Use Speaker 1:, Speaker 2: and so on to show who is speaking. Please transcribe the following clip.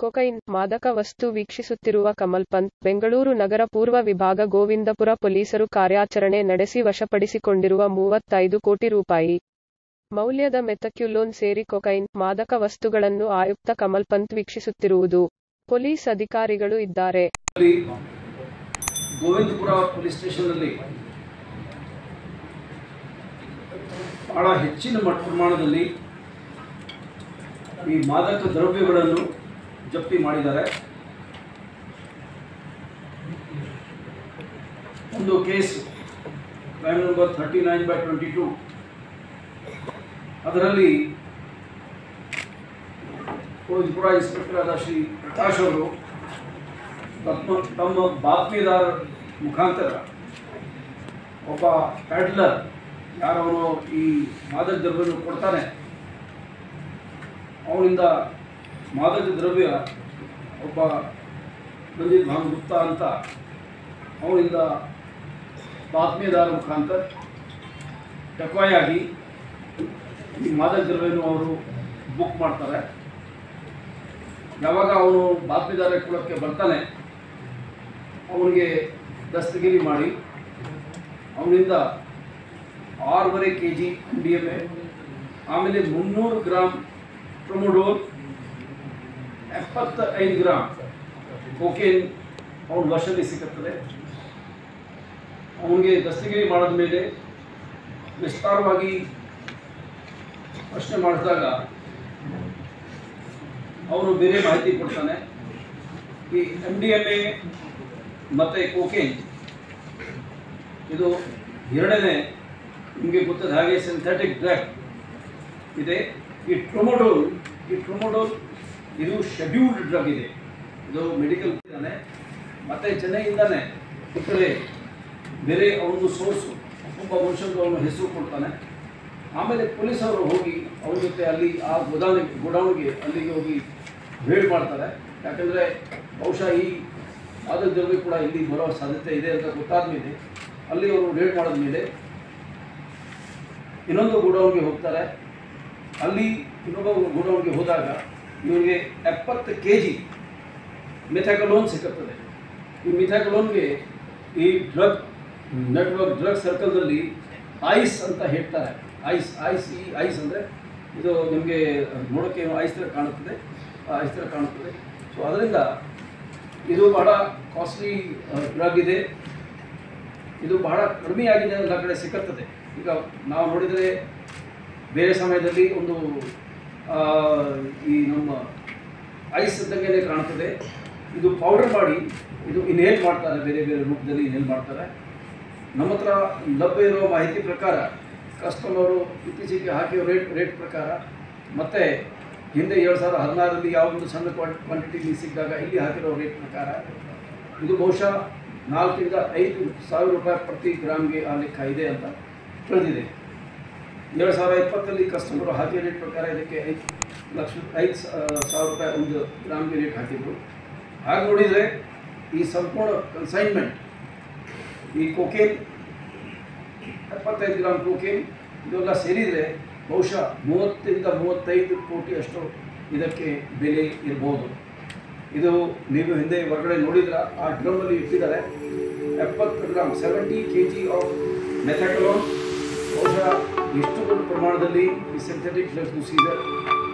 Speaker 1: cocaine ಮಾದಕ ವಸ್ತು ವೀಕ್ಷಿಸುತ್ತಿರುವ ಕಮಲ್ ಪಂತ್ ಬೆಂಗಳೂರು ನಗರ ಪೂರ್ವ ವಿಭಾಗ ಗೋವಿಂದಪುರ ಪೊಲೀಸರು ಕಾರ್ಯಾಚರಣೆ ನಡೆಸಿ ವಶಪಡಿಸಿಕೊಂಡಿರುವ ಮೂವತ್ತೈದು ಕೋಟಿ ರೂಪಾಯಿ ಮೌಲ್ಯದ ಮೆಥಕ್ಯುಲೋನ್ ಸೇರಿ ಕೊಕೈನ್ ಮಾದಕ ವಸ್ತುಗಳನ್ನು ಆಯುಕ್ತ ಕಮಲ್ ಪಂತ್ ವೀಕ್ಷಿಸುತ್ತಿರುವುದು ಪೊಲೀಸ್ ಅಧಿಕಾರಿಗಳು ಇದ್ದಾರೆ
Speaker 2: ಅಲ್ಲಿ ಗೋವಿಂದಪುರ ಪೊಲೀಸ್ ಸ್ಟೇಷನ್ನಲ್ಲಿ ಬಹಳ ಹೆಚ್ಚಿನ ಮಟ್ಟ ಪ್ರಮಾಣದಲ್ಲಿ ಈ ಮಾದಕ ದ್ರವ್ಯಗಳನ್ನು ಜಪ್ತಿ ಮಾಡಿದ್ದಾರೆ ಒಂದು case crime number thirty nine by twenty two ಅದರಲ್ಲಿ ಗೋವಿಂದಪುರ ಇನ್ಸ್ಪೆಕ್ಟರ್ ಆದ ಶ್ರೀ ಪ್ರಕಾಶ್ ಅವರು ತಮ್ಮ ತಮ್ಮ ಬಾತ್ಮೀದಾರ ಮುಖಾಂತರ ಒಬ್ಬ ಪ್ಯಾಡ್ಲರ್ ಯಾರವನು ಈ ಮಾದಕ ದ್ರವ್ಯವನ್ನು ಕೊಡ್ತಾನೆ ಅವನಿಂದ ಮಾದಕ ದ್ರವ್ಯ ಒಬ್ಬ ರಂಜಿತ್ ಭಾನ್ ಗುಪ್ತಾ ಅಂತ ಅವನಿಂದ ಬಾತ್ಮೀದಾರ ಮುಖಾಂತರ ಟಕ್ವಾಯಾಗಿ ಈ ಮಾದಕ ದ್ರವ್ಯವನ್ನು ಅವರು ಬುಕ್ ಮಾಡ್ತಾರೆ ಯಾವಾಗ ಅವನು ಬಾತ್ಮೀದಾರ ಕೊಡೋಕ್ಕೆ ಬರ್ತಾನೆ ಅವನಿಗೆ ದಸ್ತಗಿರಿ ಮಾಡಿ ಅವನಿಂದ ಆರೂವರೆ K G D M A ಆಮೇಲೆ ಮುನ್ನೂರು ಗ್ರಾಮ್ ಪ್ರೊಮೋಡೋಲ್ ಎಪ್ಪತ್ತ ಐದು ಗ್ರಾಮ್ ಕೋಕೇನ್ ಅವನ ವಶದಲ್ಲಿ ಸಿಗುತ್ತದೆ ಅವನಿಗೆ ದಸ್ತಗಿರಿ ಮಾಡಿದ ಮೇಲೆ ವಿಸ್ತಾರವಾಗಿ ಪ್ರಶ್ನೆ ಮಾಡಿದಾಗ ಅವನು ಬೇರೆ ಮಾಹಿತಿ ಕೊಡ್ತಾನೆ ಈ ಎಮ್ ಡಿ ಎಮ್ ಎ ಮತ್ತು ಕೋಕೇನ್ ಇದು ಎರಡನೇ ನಿಮಗೆ ಗೊತ್ತದ ಹಾಗೆ ಸಿಂಥೆಟಿಕ್ ಡ್ರಗ್ ಇದೆ ಈ ಟ್ರೊಮೊಡೋಲ್ ಈ ಟ್ರೊಮೊಡೋಲ್ ಇದು ಶೆಡ್ಯೂಲ್ಡ್ ಡ್ರಗ್ ಇದೆ ಇದು ಮೆಡಿಕಲ್ ಇದ್ದಾನೆ ಮತ್ತು ಚೆನ್ನೈಯಿಂದಾನೆ ಈ ಕಡೆ ಬೇರೆ ಅವನದು ಸೋರ್ಸು ಒಬ್ಬ ಮನುಷ್ಯನಿಗೆ ಅವನ ಹೆಸರು ಕೊಡ್ತಾನೆ ಆಮೇಲೆ ಪೊಲೀಸವರು ಹೋಗಿ ಅವ್ರ ಜೊತೆ ಅಲ್ಲಿ ಆ ಗೋದಾಮಿಗೆ ಗೋಡೌನ್ಗೆ ಅಲ್ಲಿಗೆ ಹೋಗಿ ರೇಡ್ ಮಾಡ್ತಾರೆ ಯಾಕಂದರೆ ಬಹುಶಃ ಈ ಮಾದಕ ದ್ರವ್ಯ ಕೂಡ ಇಲ್ಲಿ ಬರೋ ಸಾಧ್ಯತೆ ಇದೆ ಅಂತ ಗೊತ್ತಾದ ಮೇಲೆ ಅಲ್ಲಿ ಅವರು ರೇಡ್ ಮಾಡಿದ ಮೇಲೆ ಇನ್ನೊಂದು ಗೋಡೌನ್ಗೆ ಹೋಗ್ತಾರೆ ಅಲ್ಲಿ ಇನ್ನೊಬ್ಬ ಗೋಡೌನ್ಗೆ ಹೋದಾಗ ಇವರಿಗೆ ಎಪ್ಪತ್ತು ಕೆ ಜಿ ಮಿಥಾಕಲೋನ್ ಸಿಕ್ಕುತ್ತದೆ ಈ ಮಿಥಾಕಲೋನ್ಗೆ ಈ ಡ್ರಗ್ ನೆಟ್ವರ್ಕ್ ಡ್ರಗ್ ಸರ್ಕಲ್ದಲ್ಲಿ ಐಸ್ ಅಂತ ಹೇಳ್ತಾರೆ ಐಸ್ ಐಸ್ ಈ ಐಸ್ ಅಂದರೆ ಇದು ನಿಮಗೆ ನೋಡೋಕ್ಕೆ ಏನೋ ಐಸ್ ಥರ ಕಾಣುತ್ತದೆ ಆ ಐಸ್ ಥರ ಕಾಣುತ್ತದೆ ಸೊ ಅದರಿಂದ ಇದು ಬಹಳ ಕಾಸ್ಟ್ಲಿ ಡ್ರಗ್ ಇದೆ ಇದು ಬಹಳ ಕಡಿಮೆ ಆಗಿದೆ ಎಲ್ಲ ಕಡೆ ಸಿಕ್ಕುತ್ತದೆ ಈಗ ನಾವು ನೋಡಿದರೆ ಬೇರೆ ಸಮಯದಲ್ಲಿ ಒಂದು ಆ, ಈ ನಮ್ಮ ಐಸ್ ಇದ್ದಂಗೆ ಕಾಣ್ತದೆ ಇದು ಪೌಡರ್ ಮಾಡಿ ಇದು ಇನ್ಹೇಲ್ ಮಾಡ್ತಾರೆ ಬೇರೆ ಬೇರೆ ರೂಪದಲ್ಲಿ ಇನ್ಹೇಲ್ ಮಾಡ್ತಾರೆ ನಮ್ಮ ಹತ್ರ ಲಭ್ಯ ಇರೋ ಮಾಹಿತಿ ಪ್ರಕಾರ ಕಸ್ಟಮರು ಇತ್ತೀಚೆಗೆ ಹಾಕಿರೋ ರೇಟ್ ರೇಟ್ ಪ್ರಕಾರ ಮತ್ತು ಹಿಂದೆ ಎರಡು ಸಾವಿರದ ಹದಿನಾರರಲ್ಲಿ ಯಾವೊಂದು ಸಣ್ಣ ಕ್ವಾಂಟಿಟಿಲಿ ಸಿಕ್ಕಿದಾಗ ಇಲ್ಲಿ ಹಾಕಿರೋ ರೇಟ್ ಪ್ರಕಾರ ಇದು ಬಹುಶಃ ನಾಲ್ಕರಿಂದ ಐದು ಸಾವಿರ ರೂಪಾಯಿ ಪ್ರತಿ ಗ್ರಾಮ್ಗೆ ಆ ಲೆಕ್ಕ ಇದೆ ಅಂತ ತಿಳಿದಿದೆ ಎರಡು ಸಾವಿರದ ಇಪ್ಪತ್ತರಲ್ಲಿ ಕಸ್ಟಮರು ಹಾಕಿರೋ ರೇಟ್ ಪ್ರಕಾರ ಇದಕ್ಕೆ ಐದು ಲಕ್ಷ ಐದು ಸಾವಿರ ರೂಪಾಯಿ ಒಂದು ಗ್ರಾಮ್ಗೆ ರೇಟ್ ಹಾಕಿದ್ರು ಹಾಗೆ ನೋಡಿದರೆ ಈ ಸಂಪೂರ್ಣ ಕನ್ಸೈನ್ಮೆಂಟ್ ಈ ಕೋಕೇನ್ ಎಪ್ಪತ್ತೈದು ಗ್ರಾಮ್ ಕೋಕೇನ್ ಇದೆಲ್ಲ ಸೇರಿದರೆ ಬಹುಶಃ ಮೂವತ್ತರಿಂದ ಮೂವತ್ತೈದು ಕೋಟಿ ಅಷ್ಟು ಇದಕ್ಕೆ ಬೆಲೆ ಇರ್ಬೋದು ಇದು ನೀವು ಹಿಂದೆ ಹೊರಗಡೆ ನೋಡಿದ್ರ ಆ ಡ್ರಮ್ಮಲ್ಲಿ ಇಟ್ಟಿದ್ದಾರೆ ಎಪ್ಪತ್ತು gram seventy K G of methaqualone ಬಹುಶಃ ಎಷ್ಟು ದೊಡ್ಡ ಪ್ರಮಾಣದಲ್ಲಿ ಈ ಸಿಂಥೆಟಿಕ್ ಡ್ರಗ್ಸ್ ಸೀಸರ್